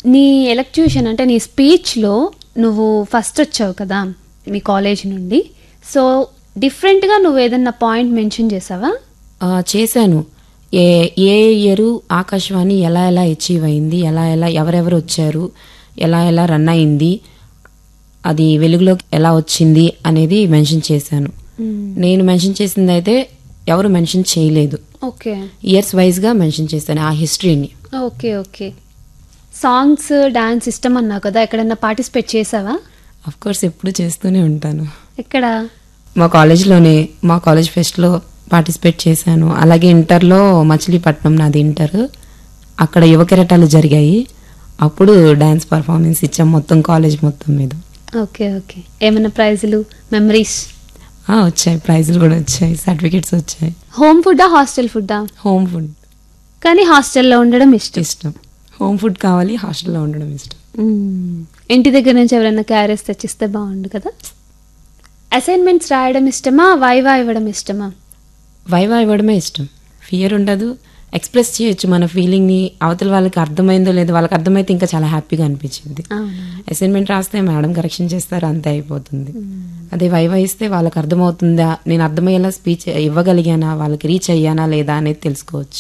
నీ ఎలక్ట్యూషన్ అంటే నీ స్పీచ్లో నువ్వు ఫస్ట్ వచ్చావు కదా మీ కాలేజ్ నుండి సో డిఫరెంట్గా నువ్వు ఏదన్నా పాయింట్ మెన్షన్ చేసావా ఆ, చేశాను ఏ ఏ ఇయర్ ఆకాశవాణి ఎలా ఎలా అచీవ్ అయింది ఎలా ఎలా ఎవరెవరు వచ్చారు ఎలా ఎలా రన్ అయింది అది వెలుగులోకి ఎలా వచ్చింది అనేది మెన్షన్ చేశాను నేను మెన్షన్ చేసింది అయితే ఎవరు మెన్షన్ చేయలేదు ఓకే ఇయర్స్ వైజ్గా మెన్షన్ చేశాను ఆ హిస్టరీని ఓకే ఓకే సాంగ్స్ డాన్స్ ఇష్టం అన్నావు కదా ఎక్కడన్నా పార్టిసిపేట్ చేసావా అఫ్ కోర్స్ ఎప్పుడు చేస్తూనే ఉంటాను ఎక్కడ మా కాలేజ్లోనే మా కాలేజ్ ఫెస్ట్లో పార్టిసిపేట్ చేశాను అలాగే ఇంటర్లో మచిలీపట్నం నాది ఇంటర్ అక్కడ యువ కెరటాలు జరిగాయి అప్పుడు డ్యాన్స్ పర్ఫార్మెన్స్ ఇచ్చాం మొత్తం కాలేజ్ మొత్తం మీద ఓకే ఓకే ఏమైనా ప్రైజులు మెమరీస్ ఆ, వచ్చాయి ప్రైజులు కూడా వచ్చాయి సర్టిఫికెట్స్ వచ్చాయి హోమ్ ఫుడ్డా హాస్టల్ ఫుడ్డా హోమ్ ఫుడ్ కానీ హాస్టల్లో ఉండడం ఇష్టం ఇష్టం హోమ్ ఫుడ్ కావాలి హాస్టల్లో ఉండడం ఇష్టం మ్మ్. ఇంటి దగ్గర నుంచి ఎవరైనా క్యారెస్ తెచ్చిస్తే బాగుండు కదా అసైన్మెంట్స్ రాయడం ఇష్టమా వైవా ఇవ్వడం ఇష్టమా వైవా ఇవ్వడమే ఇష్టం ఫియర్ ఉండదు ఎక్స్ప్రెస్ చేయొచ్చు మన ఫీలింగ్ని అవతల వాళ్ళకి అర్థమైందో లేదో వాళ్ళకి అర్థమైతే ఇంకా చాలా హ్యాపీగా అనిపించింది అవును అసైన్మెంట్ రాస్తే మేడం కరెక్షన్ చేస్తారు అంతే అయిపోతుంది అదే వైవా ఇస్తే వాళ్ళకి అర్థమవుతుందా నేను అర్థమయ్యేలా స్పీచ్ ఇవ్వగలిగానా వాళ్ళకి రీచ్ అయ్యానా లేదా అనేది తెలుసుకోవచ్చు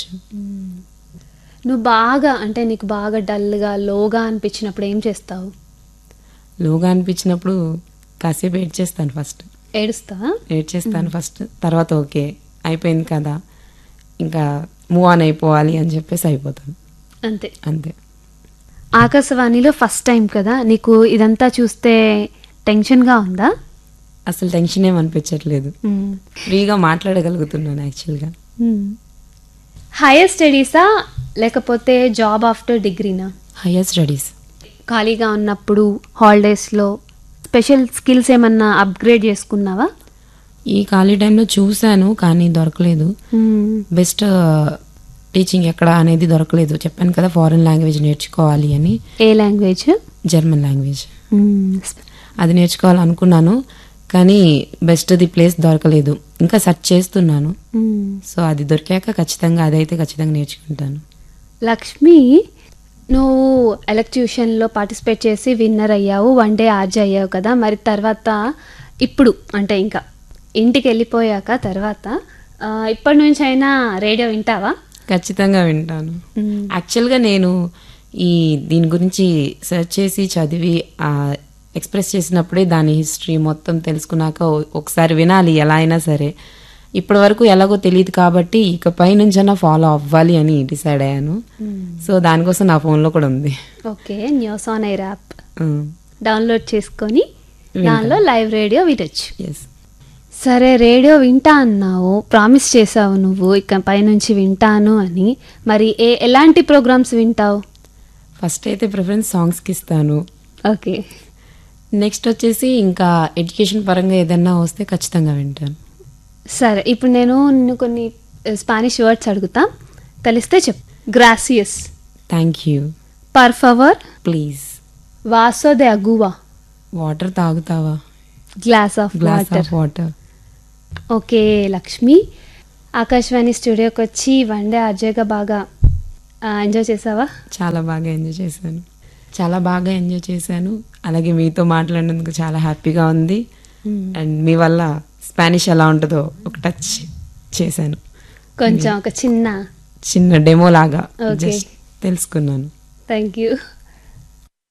నువ్వు బాగా అంటే నీకు బాగా డల్గా లోగా అనిపించినప్పుడు ఏం చేస్తావు లోగా అనిపించినప్పుడు కాసేపు ఏడ్ చేస్తాను ఫస్ట్ ఏడుస్తావా ఏడ్ చేస్తాను ఫస్ట్ తర్వాత ఓకే అయిపోయింది కదా ఇంకా మూవ్ ఆన్ అయిపోవాలి అని చెప్పేసి అయిపోతాను అంతే అంతే ఆకాశవాణిలో ఫస్ట్ టైం కదా నీకు ఇదంతా చూస్తే టెన్షన్గా ఉందా అసలు టెన్షన్ ఏం అనిపించట్లేదు ఫ్రీగా మాట్లాడగలుగుతున్నాను యాక్చువల్గా హైయర్ స్టడీసా లేకపోతే జాబ్ ఆఫ్టర్ డిగ్రీనా హయ్యర్ స్టడీస్ ఖాళీగా ఉన్నప్పుడు హాలిడేస్లో స్పెషల్ స్కిల్స్ ఏమన్నా అప్గ్రేడ్ చేసుకున్నావా ఈ ఖాళీ టైంలో చూశాను కానీ దొరకలేదు బెస్ట్ టీచింగ్ ఎక్కడ అనేది దొరకలేదు చెప్పాను కదా ఫారెన్ లాంగ్వేజ్ నేర్చుకోవాలి అని ఏ లాంగ్వేజ్ జర్మన్ లాంగ్వేజ్ అది నేర్చుకోవాలనుకున్నాను కానీ బెస్ట్ది ప్లేస్ దొరకలేదు ఇంకా సెర్చ్ చేస్తున్నాను సో అది దొరికాక ఖచ్చితంగా అదైతే ఖచ్చితంగా నేర్చుకుంటాను లక్ష్మి నువ్వు ఎలక్ట్యూషన్లో పార్టిసిపేట్ చేసి విన్నర్ అయ్యావు వన్ డే ఆర్జ్ అయ్యావు కదా మరి తర్వాత ఇప్పుడు అంటే ఇంకా ఇంటికి వెళ్ళిపోయాక తర్వాత ఆ, ఇప్పటి నుంచి అయినా రేడియో వింటావా ఖచ్చితంగా వింటాను యాక్చువల్గా నేను ఈ దీని గురించి సెర్చ్ చేసి చదివి ఆ, ఎక్స్ప్రెస్ చేసినప్పుడే దాని హిస్టరీ మొత్తం తెలుసుకున్నాక ఓ- ఒకసారి వినాలి ఎలా అయినా సరే ఇప్పటి వరకు ఎలాగో తెలియదు కాబట్టి ఇకపై నుంచైనా ఫాలో అవ్వాలి అని డిసైడ్ అయ్యాను సో దానికోసం నా ఫోన్లో కూడా ఉంది okay news on air app um, download చేసుకొని వింటా. దానిలో లైవ్ రేడియో వినొచ్చు ఎస్ సరే రేడియో వింటా అన్నావు ప్రామిస్ చేసావు నువ్వు ఇక పైనుంచి వింటాను అని మరి ఏ ఎలాంటి ప్రోగ్రామ్స్ వింటావు ఫస్ట్ అయితే ప్రిఫరెన్స్ సాంగ్స్కి ఇస్తాను ఓకే నెక్స్ట్ వచ్చేసి ఇంకా ఎడ్యుకేషన్ పరంగా ఏదన్నా వస్తే ఖచ్చితంగా వింటాను సరే ఇప్పుడు నేను నిన్ను కొన్ని స్పానిష్ వర్డ్స్ అడుగుతా తెలిస్తే చెప్పు గ్రాసియస్ థ్యాంక్ యూ పర్ ఫవర్ ప్లీజ్ వాసో దే అగువా వాటర్ తాగుతావా glass of glass water of water okay Lakshmi Akashvani స్టూడియోకి వచ్చి వన్ డే అజయ్గా బాగా ఎంజాయ్ చేసావా చాలా బాగా ఎంజాయ్ చేశాను చాలా బాగా ఎంజాయ్ చేశాను అలాగే మీతో మాట్లాడినందుకు చాలా హ్యాపీగా ఉంది అండ్ మీ వల్ల స్పానిష్ ఎలా ఉంటుందో ఒక టచ్ చేశాను కొంచెం ఒక చిన్న చిన్న డెమో లాగా Okay. జస్ట్ తెలుసుకున్నాను థ్యాంక్ యూ